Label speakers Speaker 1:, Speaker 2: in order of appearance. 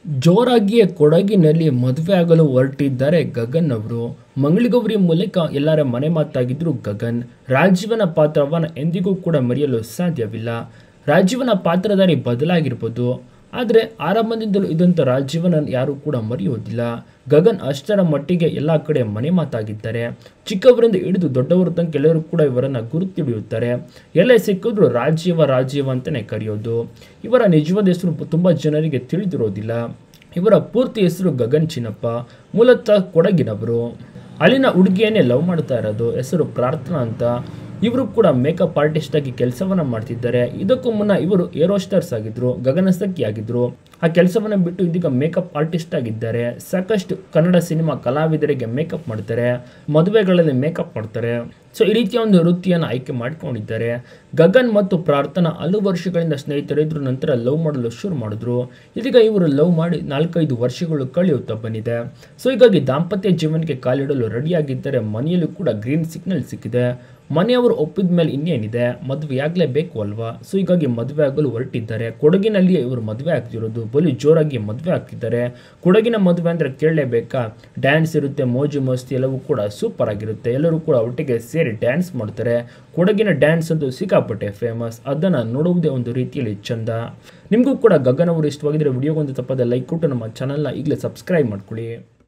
Speaker 1: ಜೋರಾಗಿಯೇ ಕೊಡಗಿನಲ್ಲಿ ಮದುವೆ ಆಗಲು ಹೊರಟಿದ್ದಾರೆ ಗಗನ್ ಅವರು ಮಂಗಳಗೌರಿ ಮೂಲಕ ಎಲ್ಲರ ಮನೆ ಮಾತಾಗಿದ್ರು ಗಗನ್ ರಾಜೀವನ ಪಾತ್ರವನ್ನು ಎಂದಿಗೂ ಕೂಡ ಮರೆಯಲು ಸಾಧ್ಯವಿಲ್ಲ ರಾಜೀವನ ಪಾತ್ರಧಾರಿ ಬದಲಾಗಿರ್ಬೋದು ಆದರೆ ಆರಂಭದಿಂದಲೂ ಇದಂಥ ರಾಜೀವನ ಯಾರೂ ಕೂಡ ಮರೆಯುವುದಿಲ್ಲ ಗಗನ್ ಅಷ್ಟರ ಮಟ್ಟಿಗೆ ಎಲ್ಲ ಕಡೆ ಮನೆ ಮಾತಾಗಿದ್ದಾರೆ ಚಿಕ್ಕವರಿಂದ ಹಿಡಿದು ದೊಡ್ಡವರ ತನಕ ಎಲ್ಲರೂ ಕೂಡ ಇವರನ್ನು ಗುರುತಿಡಿಯುತ್ತಾರೆ ಎಲ್ಲೇ ಸಿಕ್ಕಿದ್ರು ರಾಜೀವ ರಾಜೀವ ಅಂತಲೇ ಕರೆಯೋದು ಇವರ ನಿಜವಾದ ಹೆಸರು ತುಂಬ ಜನರಿಗೆ ತಿಳಿದಿರೋದಿಲ್ಲ ಇವರ ಪೂರ್ತಿ ಹೆಸರು ಗಗನ್ ಚಿನ್ನಪ್ಪ ಮೂಲತಃ ಕೊಡಗಿನವರು ಅಲ್ಲಿನ ಹುಡುಗಿಯನ್ನೇ ಲವ್ ಮಾಡ್ತಾ ಇರೋದು ಹೆಸರು ಪ್ರಾರ್ಥನಾ ಅಂತ ಇವರು ಕೂಡ ಮೇಕಪ್ ಆರ್ಟಿಸ್ಟ್ ಆಗಿ ಕೆಲಸವನ್ನ ಮಾಡ್ತಿದ್ದಾರೆ ಇದಕ್ಕೂ ಮುನ್ನ ಇವರು ಏರೋ ಸ್ಟಾರ್ಸ್ ಆಗಿದ್ರು ಗಗನಸಖಿ ಆಗಿದ್ರು ಆ ಕೆಲಸವನ್ನ ಬಿಟ್ಟು ಇದೀಗ ಮೇಕಪ್ ಆರ್ಟಿಸ್ಟ್ ಆಗಿದ್ದಾರೆ ಸಾಕಷ್ಟು ಕನ್ನಡ ಸಿನಿಮಾ ಕಲಾವಿದರಿಗೆ ಮೇಕಪ್ ಮಾಡ್ತಾರೆ ಮದುವೆಗಳಲ್ಲಿ ಮೇಕಪ್ ಮಾಡ್ತಾರೆ ಸೊ ಈ ರೀತಿಯ ಒಂದು ವೃತ್ತಿಯನ್ನು ಆಯ್ಕೆ ಮಾಡ್ಕೊಂಡಿದ್ದಾರೆ ಗಗನ್ ಮತ್ತು ಪ್ರಾರ್ಥನಾ ಹಲವು ವರ್ಷಗಳಿಂದ ಸ್ನೇಹಿತರಿದ್ರು ನಂತರ ಲವ್ ಮಾಡಲು ಶುರು ಮಾಡಿದ್ರು ಇದೀಗ ಇವರು ಲವ್ ಮಾಡಿ ನಾಲ್ಕೈದು ವರ್ಷಗಳು ಕಳೆಯುತ್ತಾ ಬಂದಿದೆ ಸೊ ಹೀಗಾಗಿ ದಾಂಪತ್ಯ ಜೀವನಕ್ಕೆ ಕಾಲಿಡಲು ರೆಡಿಯಾಗಿದ್ದರೆ ಮನೆಯಲ್ಲೂ ಕೂಡ ಗ್ರೀನ್ ಸಿಗ್ನಲ್ ಸಿಕ್ಕಿದೆ ಮನೆಯವರು ಒಪ್ಪಿದ ಮೇಲೆ ಇನ್ನೇನಿದೆ ಮದುವೆ ಆಗಲೇಬೇಕು ಅಲ್ವಾ ಸೊ ಹೀಗಾಗಿ ಮದುವೆ ಆಗಲು ಹೊರಟಿದ್ದಾರೆ ಕೊಡಗಿನಲ್ಲಿಯೇ ಇವರು ಮದುವೆ ಆಗ್ತಿರೋದು ಬಲು ಜೋರಾಗಿ ಮದುವೆ ಆಗ್ತಿದ್ದಾರೆ ಕೊಡಗಿನ ಮದುವೆ ಅಂದರೆ ಕೇಳಲೇಬೇಕಾ ಡ್ಯಾನ್ಸ್ ಇರುತ್ತೆ ಮೋಜು ಮಸ್ತಿ ಎಲ್ಲವೂ ಕೂಡ ಸೂಪರ್ ಆಗಿರುತ್ತೆ ಎಲ್ಲರೂ ಕೂಡ ಒಟ್ಟಿಗೆ ಸೇರಿ ಡ್ಯಾನ್ಸ್ ಮಾಡ್ತಾರೆ ಕೊಡಗಿನ ಡ್ಯಾನ್ಸ್ ಅಂತೂ ಸಿಕ್ಕಾಪಟ್ಟೆ ಫೇಮಸ್ ಅದನ್ನು ನೋಡುವುದೇ ಒಂದು ರೀತಿಯಲ್ಲಿ ಚಂದ ನಿಮಗೂ ಕೂಡ ಗಗನ್ ಅವರು ಇಷ್ಟವಾಗಿದ್ದರೆ ವಿಡಿಯೋಗೊಂದು ತಪ್ಪದೆ ಲೈಕ್ ಕೊಟ್ಟು ನಮ್ಮ ಚಾನಲ್ನ ಈಗಲೇ ಸಬ್ಸ್ಕ್ರೈಬ್ ಮಾಡ್ಕೊಳ್ಳಿ